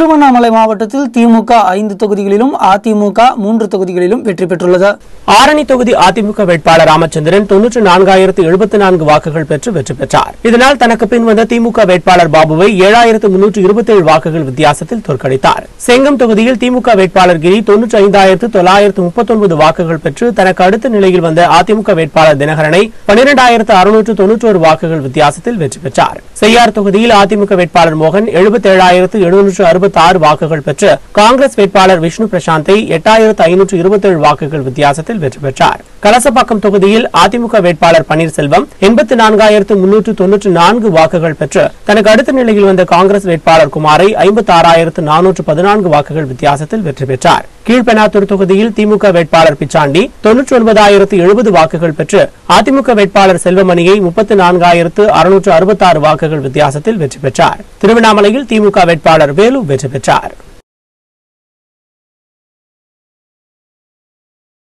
திருவண்ணாமலை மாவட்டத்தில் திமுக ஐந்து தொகுதிகளிலும் அதிமுக மூன்று தொகுதிகளிலும் வெற்றி பெற்றுள்ளது ஆரணி தொகுதி அதிமுக வேட்பாளர் ராமச்சந்திரன் தொன்னூற்று நான்காயிரத்து எழுபத்தி நான்கு வாக்குகள் பெற்று வெற்றி பெற்றார் இதனால் தனக்கு பின் வந்த திமுக வேட்பாளர் பாபுவை ஏழாயிரத்து முன்னூற்று இருபத்தி ஏழு வாக்குகள் வித்தியாசத்தில் தோற்கடித்தார் செங்கம் தொகுதியில் திமுக வேட்பாளர் கிரி தொன்னூற்றி ஐந்தாயிரத்து தொள்ளாயிரத்து முப்பத்தொன்பது வாக்குகள் பெற்று தனக்கு அடுத்த நிலையில் வந்த அதிமுக வேட்பாளர் தினகரனை பனிரெண்டாயிரத்து அறுநூற்று தொன்னூற்றோரு வாக்குகள் வித்தியாசத்தில் வெற்றி பெற்றார் செய்யார் தொகுதியில் அதிமுக வேட்பாளர் மோகன் எழுபத்தேழாயிரத்து எழுநூற்று அறுபத்தி ஆறு வாக்குகள் பெற்று காங்கிரஸ் வேட்பாளர் விஷ்ணு பிரசாந்தை எட்டாயிரத்து ஐநூற்று இருபத்தேழு வாக்குகள் வித்தியாசத்தில் வெற்றி பெற்றார் கலசப்பாக்கம் தொகுதியில் அதிமுக வேட்பாளர் பன்னீர்செல்வம் எண்பத்தி நான்காயிரத்து முன்னூற்று தொன்னூற்று நான்கு வாக்குகள் பெற்று தனக்கு அடுத்த நிலையில் வந்த காங்கிரஸ் வேட்பாளர் குமாரை ஐம்பத்தி ஆறாயிரத்து நானூற்று பதினான்கு வாக்குகள் வித்தியாசத்தில் வெற்றி பெற்றார் கீழ்பெனாத்தூர் தொகுதியில் திமுக வேட்பாளர் பிச்சாண்டி தொன்னூற்றி ஒன்பதாயிரத்து எழுபது வாக்குகள் பெற்று அதிமுக வேட்பாளர் செல்வமணியை முப்பத்தி நான்காயிரத்து அறுநூற்று அறுபத்தாறு வாக்குகள் வித்தியாசத்தில் வெற்றி பெற்றார் திருவண்ணாமலையில் திமுக வேட்பாளர் வேலு வெற்றி பெற்றார்